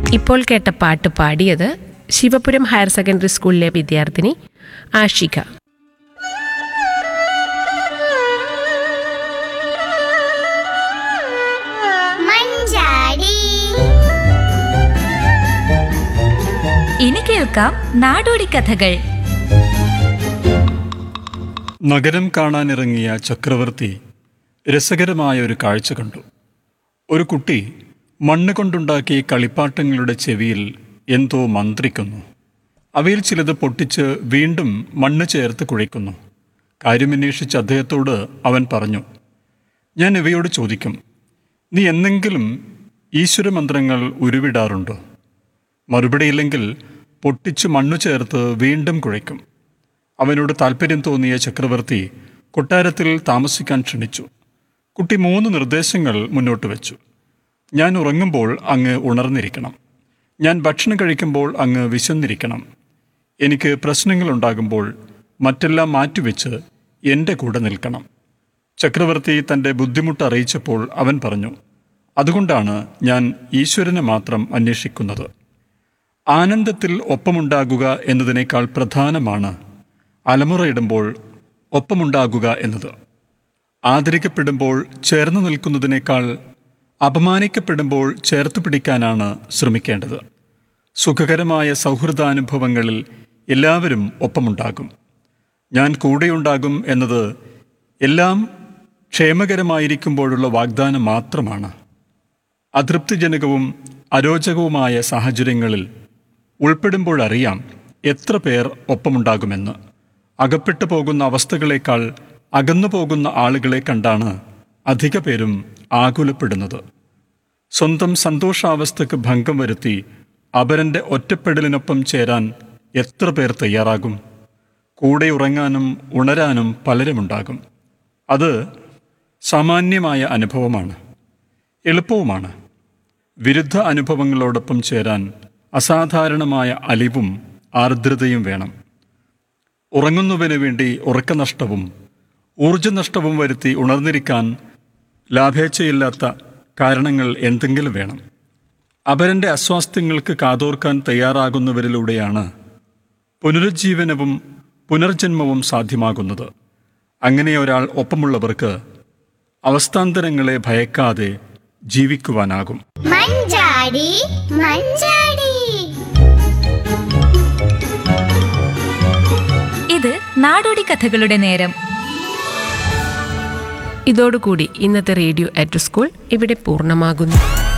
ഇപ്പോൾ കേട്ട പാട്ട് പാടിയത് ശിവപുരം ഹയർ സെക്കൻഡറി സ്കൂളിലെ വിദ്യാർത്ഥിനി ആഷിക മഞ്ചാടി ഇനി കേൾക്കാം നാടോടി കഥകൾ നഗരം കാണാനിറങ്ങിയ ചക്രവർത്തി രസകരമായ ഒരു കാഴ്ച കണ്ടു ഒരു കുട്ടി മണ്ണ് കൊണ്ടുണ്ടാക്കിയ കളിപ്പാട്ടങ്ങളുടെ ചെവിയിൽ എന്തോ മന്ത്രിക്കുന്നു അവയിൽ ചിലത് പൊട്ടിച്ച് വീണ്ടും മണ്ണ് ചേർത്ത് കുഴിക്കുന്നു കാര്യമന്വേഷിച്ച് അദ്ദേഹത്തോട് അവൻ പറഞ്ഞു ഞാൻ ഇവയോട് ചോദിക്കും നീ എന്നെങ്കിലും ഈശ്വരമന്ത്രങ്ങൾ ഉരുവിടാറുണ്ടോ മറുപടിയില്ലെങ്കിൽ പൊട്ടിച്ച് മണ്ണു ചേർത്ത് വീണ്ടും കുഴയ്ക്കും അവനോട് താല്പര്യം തോന്നിയ ചക്രവർത്തി കൊട്ടാരത്തിൽ താമസിക്കാൻ ക്ഷണിച്ചു കുട്ടി മൂന്ന് നിർദ്ദേശങ്ങൾ മുന്നോട്ട് വെച്ചു ഞാൻ ഉറങ്ങുമ്പോൾ അങ്ങ് ഉണർന്നിരിക്കണം ഞാൻ ഭക്ഷണം കഴിക്കുമ്പോൾ അങ്ങ് വിശന്നിരിക്കണം എനിക്ക് പ്രശ്നങ്ങളുണ്ടാകുമ്പോൾ മറ്റെല്ലാം മാറ്റിവെച്ച് എൻ്റെ കൂടെ നിൽക്കണം ചക്രവർത്തി തൻ്റെ ബുദ്ധിമുട്ട് അറിയിച്ചപ്പോൾ അവൻ പറഞ്ഞു അതുകൊണ്ടാണ് ഞാൻ ഈശ്വരനെ മാത്രം അന്വേഷിക്കുന്നത് ആനന്ദത്തിൽ ഒപ്പമുണ്ടാകുക എന്നതിനേക്കാൾ പ്രധാനമാണ് അലമുറയിടുമ്പോൾ ഒപ്പമുണ്ടാകുക എന്നത് ആദരിക്കപ്പെടുമ്പോൾ ചേർന്ന് നിൽക്കുന്നതിനേക്കാൾ അപമാനിക്കപ്പെടുമ്പോൾ ചേർത്ത് പിടിക്കാനാണ് ശ്രമിക്കേണ്ടത് സുഖകരമായ സൗഹൃദാനുഭവങ്ങളിൽ എല്ലാവരും ഒപ്പമുണ്ടാകും ഞാൻ കൂടെയുണ്ടാകും എന്നത് എല്ലാം ക്ഷേമകരമായിരിക്കുമ്പോഴുള്ള വാഗ്ദാനം മാത്രമാണ് അതൃപ്തിജനകവും അരോചകവുമായ സാഹചര്യങ്ങളിൽ ഉൾപ്പെടുമ്പോഴറിയാം എത്ര പേർ ഒപ്പമുണ്ടാകുമെന്ന് അകപ്പെട്ടു പോകുന്ന അവസ്ഥകളേക്കാൾ അകന്നു പോകുന്ന ആളുകളെ കണ്ടാണ് അധിക പേരും ആകുലപ്പെടുന്നത് സ്വന്തം സന്തോഷാവസ്ഥയ്ക്ക് ഭംഗം വരുത്തി അപരന്റെ ഒറ്റപ്പെടലിനൊപ്പം ചേരാൻ എത്ര പേർ തയ്യാറാകും കൂടെ ഉറങ്ങാനും ഉണരാനും പലരുമുണ്ടാകും അത് സാമാന്യമായ അനുഭവമാണ് എളുപ്പവുമാണ് വിരുദ്ധ അനുഭവങ്ങളോടൊപ്പം ചേരാൻ അസാധാരണമായ അലിവും ആർദ്രതയും വേണം ഉറങ്ങുന്നവന് വേണ്ടി ഉറക്കനഷ്ടവും ഊർജനഷ്ടവും വരുത്തി ഉണർന്നിരിക്കാൻ ലാഭേച്ഛയില്ലാത്ത കാരണങ്ങൾ എന്തെങ്കിലും വേണം അപരന്റെ അസ്വാസ്ഥ്യങ്ങൾക്ക് കാതോർക്കാൻ തയ്യാറാകുന്നവരിലൂടെയാണ് പുനരുജ്ജീവനവും പുനർജന്മവും സാധ്യമാകുന്നത് അങ്ങനെ ഒരാൾ ഒപ്പമുള്ളവർക്ക് അവസ്ഥാന്തരങ്ങളെ ഭയക്കാതെ ജീവിക്കുവാനാകും മഞ്ചാടി മഞ്ചാടി ഇത് നാടോടി കഥകളുടെ നേരം ഇതോടുകൂടി ഇന്നത്തെ റേഡിയോ അറ്റ് സ്കൂൾ ഇവിടെ പൂർണ്ണമാകുന്നു